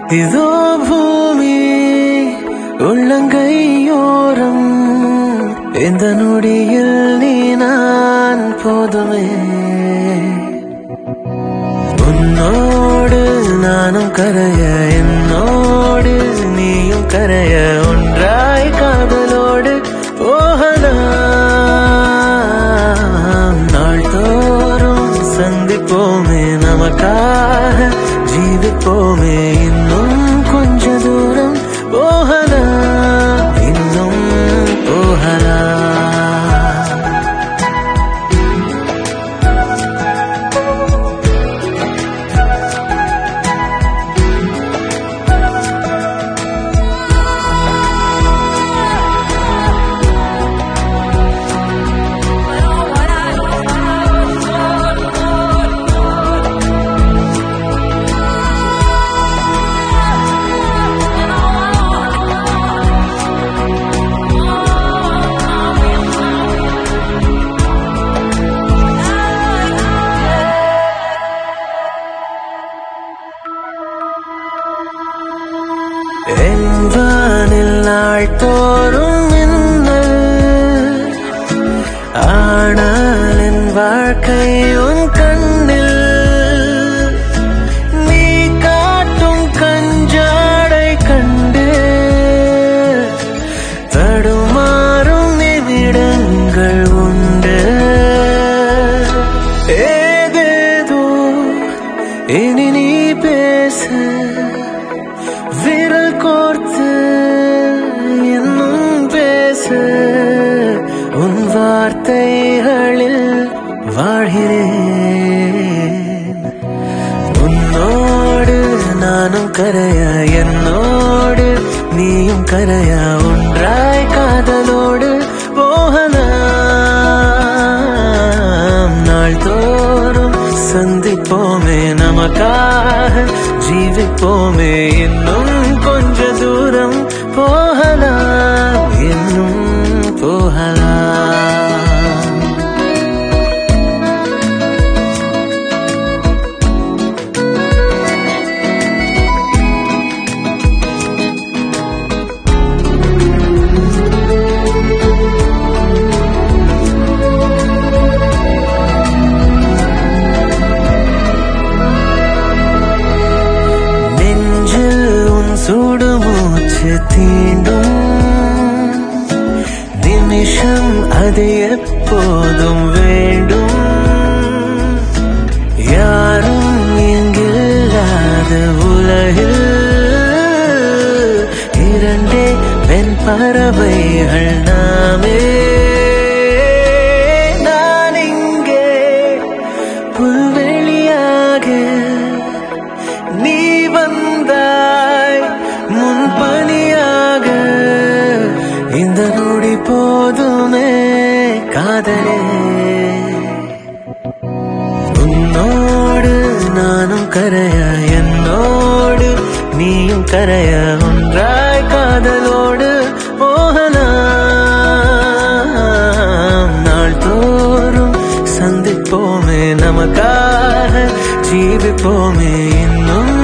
இதோ பூமி உள்ளங்கையோரம் இந்த நொடியில் நீ நான் போதுமே உன்னோடு நானும் கரைய என்னோடு நீயும் கரைய ஒன்றாய் காதலோடு போகலாம் நாள்தோறும் சந்திப்போமே நமக்காக ஜீவிப்போமே இன்னும் கொஞ்ச தூரம் போகலாம் இன்னும் போகலாம் என்பானில் நாள் தோறும் மின்னல் ஆனால் என் வாழ்க்கை உன் கண்ணில் நீ காட்டும் கஞ்சாடை கண்டு தடுமாறும் நிமிடங்கள் உண்டு ஏதேதோ இனி நீ பேச விரல் கோர்த்து இன்னும் பேச உன் வார்த்தைகளில் வாழ்கிறேன் உன்னோடு நானும் கரையா என்னோடு நீயும் கரையா ஒன்றாய் காதலோடு போகலாம் நாள்தோறும் சந்திப்போமே நமக்காக ஜீவிப்போமே இன்னும் கொஞ்ச தூரம் போகலாம் இன்னும் போகலாம் நெஞ்சில் உன் சுடு மூச்சு தீண்டும் நிமிஷம் அது எப்போதும் வேண்டும் யாரும் இங்கில்லாத உலகில் இரண்டே வெண் பறவைகள் நாமே நான் இங்கே புல்வெளியாக நீ வந்தாய் முன்பணியாக இந்த நொடி போதுமே காதலே உன்னோடு நானும் கரைய என்னோடு நீயும் கரைய ஒன்றாய் காதலோடு போகலாம் நாள்தோறும் சந்திப்போமே நமக்காக ஜீவிப்போமே இன்னும்